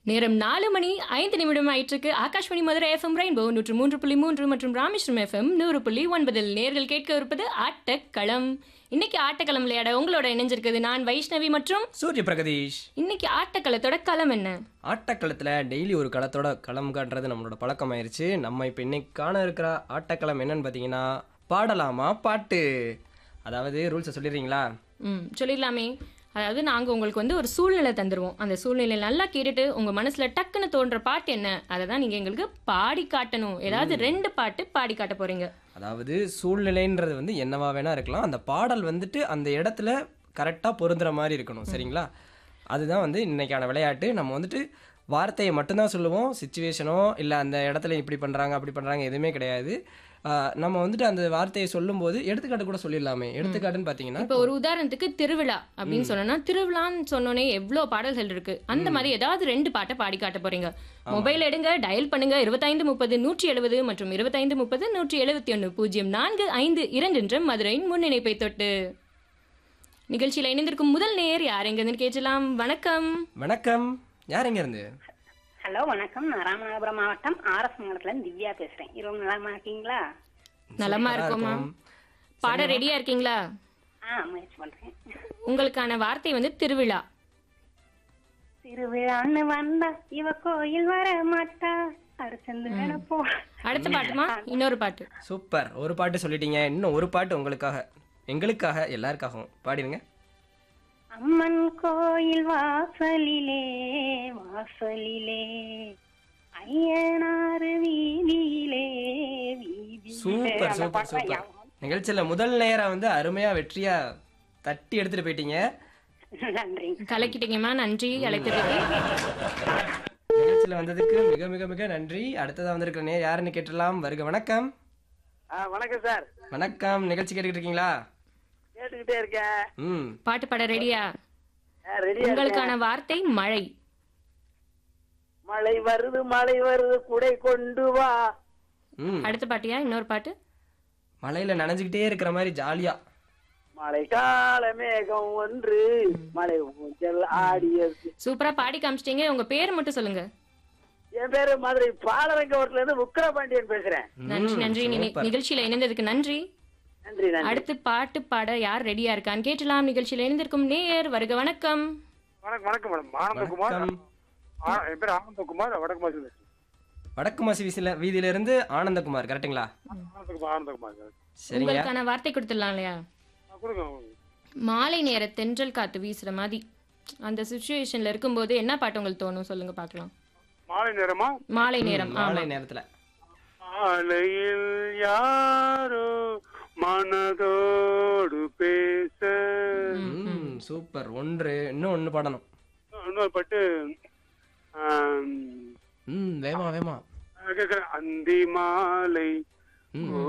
நேரம் நாலு மணி ஐந்து நிமிடம் ஆயிற்றுக்கு ஆகாஷ்வாணி மதுரை எஃப்எம் ரெயின்போ நூற்று மூன்று புள்ளி மூன்று மற்றும் ராமேஸ்வரம் எஃப்எம் நூறு புள்ளி ஒன்பதில் நேர்கள் கேட்க இருப்பது ஆட்டக்களம் இன்னைக்கு ஆட்டக்களம் விளையாட உங்களோட இணைஞ்சிருக்குது நான் வைஷ்ணவி மற்றும் சூரிய பிரகதீஷ் இன்னைக்கு ஆட்டக்களத்தோட களம் என்ன ஆட்டக்களத்தில் டெய்லி ஒரு களத்தோட களம் காட்டுறது நம்மளோட பழக்கம் ஆயிருச்சு நம்ம இப்போ இன்னைக்கு காண இருக்கிற ஆட்டக்களம் என்னன்னு பார்த்தீங்கன்னா பாடலாமா பாட்டு அதாவது ரூல்ஸை சொல்லிடுறீங்களா ம் சொல்லிடலாமே அதாவது நாங்கள் உங்களுக்கு வந்து ஒரு சூழ்நிலை தந்துடுவோம் அந்த சூழ்நிலை நல்லா கேட்டுட்டு உங்கள் மனசில் டக்குன்னு தோன்ற பாட்டு என்ன அதை தான் நீங்கள் எங்களுக்கு பாடி காட்டணும் ஏதாவது ரெண்டு பாட்டு பாடி காட்ட போகிறீங்க அதாவது சூழ்நிலைன்றது வந்து என்னவா வேணா இருக்கலாம் அந்த பாடல் வந்துட்டு அந்த இடத்துல கரெக்டாக பொருந்துற மாதிரி இருக்கணும் சரிங்களா அதுதான் வந்து இன்னைக்கான விளையாட்டு நம்ம வந்துட்டு வார்த்தையை மட்டும்தான் சொல்லுவோம் சுச்சுவேஷனோ இல்லை அந்த இடத்துல இப்படி பண்ணுறாங்க அப்படி பண்ணுறாங்க எதுவுமே கிடையாது ஆஹ் நம்ம வந்துட்டு அந்த வார்த்தையை சொல்லும்போது எடுத்துக்காட்டு கூட சொல்லிடலாமே எடுத்துக்காட்டுன்னு பார்த்தீங்கன்னா இப்போ ஒரு உதாரணத்துக்கு திருவிழா அப்படின்னு சொன்னோம்னா திருவிழான்னு சொன்னோன்னே எவ்வளோ பாடல்கள் இருக்கு அந்த மாதிரி ஏதாவது ரெண்டு பாட்டை பாடி காட்ட போறீங்க மொபைல் எடுங்க டயல் பண்ணுங்க இருபத்தைந்து முப்பது நூற்றி எழுபது மற்றும் இருபத்தைந்து முப்பது நூற்றி எழுபத்தி ஒன்று பூஜ்ஜியம் நான்கு ஐந்து இரண்டு என்ற மதுரையின் முன்னிணைப்பை தொட்டு நிகழ்ச்சியில் இணைந்திருக்கும் முதல் நேர் யார் எங்கன்னு கேட்கலாம் வணக்கம் வணக்கம் யார் எங்க இருந்து ஹலோ வணக்கம் நான் ராமநாதபுரம் மாவட்டம் ஆர்எஸ் மங்கலத்துல இருந்து திவ்யா பேசுறேன் இரவு நலமா இருக்கீங்களா நலமா சூப்பரா இருக்குமா இருக்கும். பாட ரெடியா இருக்கீங்களா ஆ முயற்சி பண்றேன் உங்களுக்கான வார்த்தை வந்து திருவிழா திருவிழான்னு வந்தா இவ கோயில் வர மாட்டா அரிசந்து போ அடுத்த பாட்டுமா இன்னொரு பாட்டு சூப்பர் ஒரு பாட்டு சொல்லிட்டீங்க இன்னும் ஒரு பாட்டு உங்களுக்காக எங்களுக்காக எல்லாருக்காகவும் பாடிடுங்க அம்மன் கோயில் வாசலிலே வாசலிலே ஐயனாறு வீதியிலே வீதியிலே சூப்பர் அந்த சூப்பர் பாட்டு தான் சூப்பர் ஞாபகம். நிகழ்ச்சியில முதல் நேரம் வந்து அருமையா வெற்றியா தட்டி எடுத்துட்டு போயிட்டீங்க நன்றிங்க கலக்கிட்டீங்கம்மா நன்றி அழைத்ததுக்கு நிகழ்ச்சியில வந்ததுக்கு மிக மிக மிக நன்றி அடுத்ததா வந்திருக்கிற நேர் யாருன்னு கேட்டலாம் வருக வணக்கம் ஆ வணக்கம் சார் வணக்கம் நிகழ்ச்சி கேட்டுக்கிட்டு இருக்கீங்களா கேட்டுக்கிட்டே இருக்கேன் ம் பாட்டு பாட ரெடியா ரெடியா உங்களுக்கான வார்த்தை மழை மழை வருது மழை வருது குடை கொண்டு வா ம் அடுத்த பாட்டியா இன்னொரு பாட்டு மலையில நனைஞ்சுக்கிட்டே இருக்கிற மாதிரி ஜாலியா மழை கால மேகம் ஒன்று மழை ஊஞ்சல் ஆடியது சூப்பரா பாடி காமிச்சிட்டீங்க உங்க பேர் மட்டும் சொல்லுங்க என் பேரு மதுரை பாலரங்கோட்டில இருந்து உக்கிரபாண்டியன் பேசுறேன் நன்றி நன்றி நி- நிகழ்ச்சியில இணைந்ததுக்கு நன்றி நன்றி நன்றி அடுத்து பாட்டு பாட யார் ரெடியா இருக்கான்னு கேட்டலாம் நிகழ்ச்சியில இணைந்திருக்கும் நேயர் வருக வணக்கம் வணக்கம் வணக்கம் மேடம் ஆனந்தகுமார் வணக்கம் ஆ- என் பேர் ஆனந்தகுமார் வடக்கு மாசி வடக்கு மாசி வீசில வீதியில இருந்து ஆனந்தகுமார் கரெக்ட்டுங்களா ஆனந்தகுமார் ஆனந்தகுமார் சார் சரிங்க உங்களுக்கான வார்த்தை கொடுத்துடலாம் இல்லையா ஆ, கொடுங்க மாலை நேர தென்றல் காத்து வீசுற மாதிரி அந்த சுச்சுவேஷன்ல இருக்கும்போது என்ன பாட்டு உங்களுக்கு தோணும் சொல்லுங்க பார்க்கலாம் மாலை நேரமா மாலை நேரம் ஆமா மாலை நேரத்துல மாலையில் யாரோ மனதோடு பேச ம் சூப்பர் ஒன்று இன்னும் ஒன்று பாடணும் இன்னொரு பாட்டு ஆம், ம் வேமா வேமா நான் கேக்குறேன் அந்தி மாலை ம் ஓ,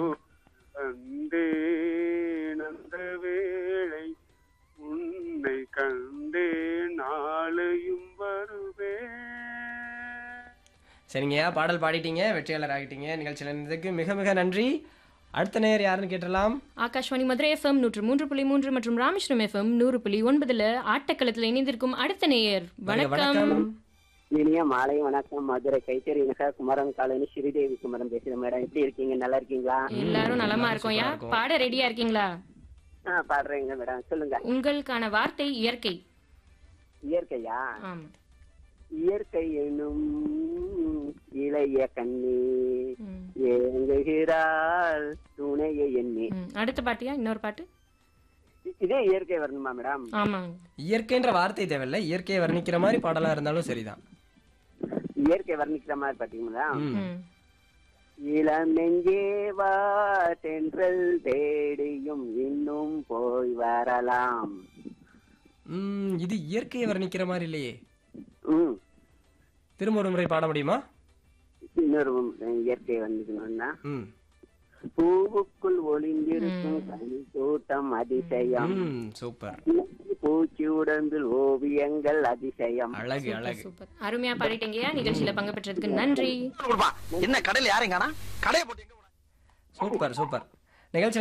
கண்டேன் அந்த வேளை உன்னை கண்டேன் நாளையும் வருவேன் சரிங்கய்யா பாடல் பாடிட்டீங்க வெற்றியாளர் ஆகிட்டீங்க நிகழ்ச்சியில் இருந்ததுக்கு மிக மிக நன்றி அடுத்த நேர் யாருன்னு கேட்டலாம் ஆகாஷ்வாணி மதுரை எஃப்எம் நூற்று மூன்று புள்ளி மூன்று மற்றும் ராமேஸ்வரம் எஃப்எம் நூறு புள்ளி ஒன்பதுல ஆட்டக்களத்தில் இணைந்திருக்கும் அடுத்த நேயர் வணக்கம் இனிய மாலை வணக்கம் மதுரை கைத்தறி நகர் குமரன் காலனி ஸ்ரீதேவி குமரன் பேசுறேன் மேடம் எப்படி இருக்கீங்க நல்லா இருக்கீங்களா எல்லாரும் நலமா இருக்கோம் யா இருக்கும். பாட ரெடியா இருக்கீங்களா ஆ பாடுறீங்க மேடம் சொல்லுங்க உங்களுக்கான வார்த்தை இயற்கை இயற்கையா ஆமா இயற்கை எனும் இளைய கண்ணி ம். ஏங்குகிறாள் துணையை எண்ணி ம். அடுத்த பாட்டியா இன்னொரு பாட்டு இதே இயற்கை வரணுமா மேடம் ஆமாங்க இயற்கைன்ற வார்த்தை தேவையில்ல இயற்கையை வர்ணிக்கிற மாதிரி பாடலா இருந்தாலும் சரிதான் இயற்கை வர்ணிக்கிற மாதிரி பாத்தீங்களா ம். ம். இளம் நெஞ்சேவா தென்றல் தேடியும் இன்னும் போய் வரலாம் ம், இது இயற்கையை வர்ணிக்கிற மாதிரி இல்லையே ம் திரும்ப ஒரு முறை பாட முடியுமா இன்னொரு இயற்கை வந்துக்கணும்னா ம் பூவுக்குள் ஒளிந்திருக்கும் தனி தோட்டம் அதிசயம் ம் சூப்பர் பூச்சி உடம்பில் ஓவியங்கள் அதிசயம் அழகு அழகு சூப்பர் அருமையா பாடிட்டீங்கயா நிகழ்ச்சியில பங்கு பெற்றதுக்கு நன்றி என்ன கடையில யாரையும் காணா கடையை போட்டு சூப்பர் சூப்பர் நிகழ்ச்சி